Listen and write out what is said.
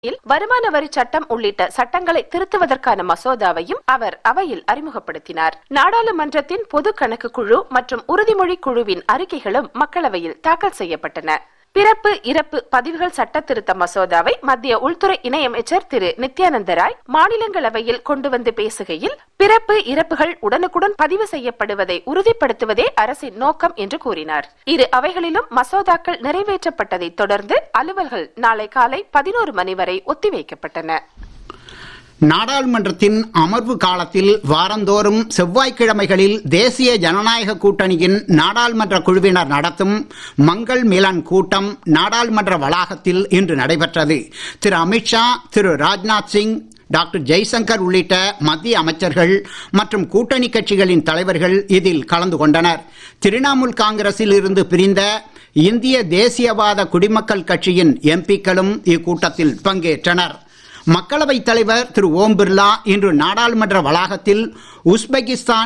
வருமான வரி சட்டம் உள்ளிட்ட சட்டங்களை திருத்துவதற்கான மசோதாவையும் அவர் அவையில் அறிமுகப்படுத்தினார் நாடாளுமன்றத்தின் பொது கணக்கு குழு மற்றும் உறுதிமொழி குழுவின் அறிக்கைகளும் மக்களவையில் தாக்கல் செய்யப்பட்டன பிறப்பு இறப்பு பதிவுகள் சட்ட திருத்த மசோதாவை மத்திய உள்துறை இணையமைச்சர் திரு நித்யானந்த ராய் மாநிலங்களவையில் கொண்டு வந்து பேசுகையில் பிறப்பு இறப்புகள் உடனுக்குடன் பதிவு செய்யப்படுவதை உறுதிப்படுத்துவதே அரசின் நோக்கம் என்று கூறினார் இரு அவைகளிலும் மசோதாக்கள் நிறைவேற்றப்பட்டதைத் தொடர்ந்து அலுவல்கள் நாளை காலை பதினோரு மணி வரை ஒத்திவைக்கப்பட்டன நாடாளுமன்றத்தின் அமர்வு காலத்தில் வாரந்தோறும் செவ்வாய்க்கிழமைகளில் தேசிய ஜனநாயக கூட்டணியின் நாடாளுமன்ற குழுவினர் நடத்தும் மங்கள் மிலன் கூட்டம் நாடாளுமன்ற வளாகத்தில் இன்று நடைபெற்றது திரு அமித்ஷா திரு ராஜ்நாத் சிங் டாக்டர் ஜெய்சங்கர் உள்ளிட்ட மத்திய அமைச்சர்கள் மற்றும் கூட்டணி கட்சிகளின் தலைவர்கள் இதில் கலந்து கொண்டனர் திரிணாமுல் காங்கிரஸில் இருந்து பிரிந்த இந்திய தேசியவாத குடிமக்கள் கட்சியின் எம்பிக்களும் இக்கூட்டத்தில் பங்கேற்றனர் மக்களவைத் தலைவர் திரு ஓம் பிர்லா இன்று நாடாளுமன்ற வளாகத்தில் உஸ்பெகிஸ்தான்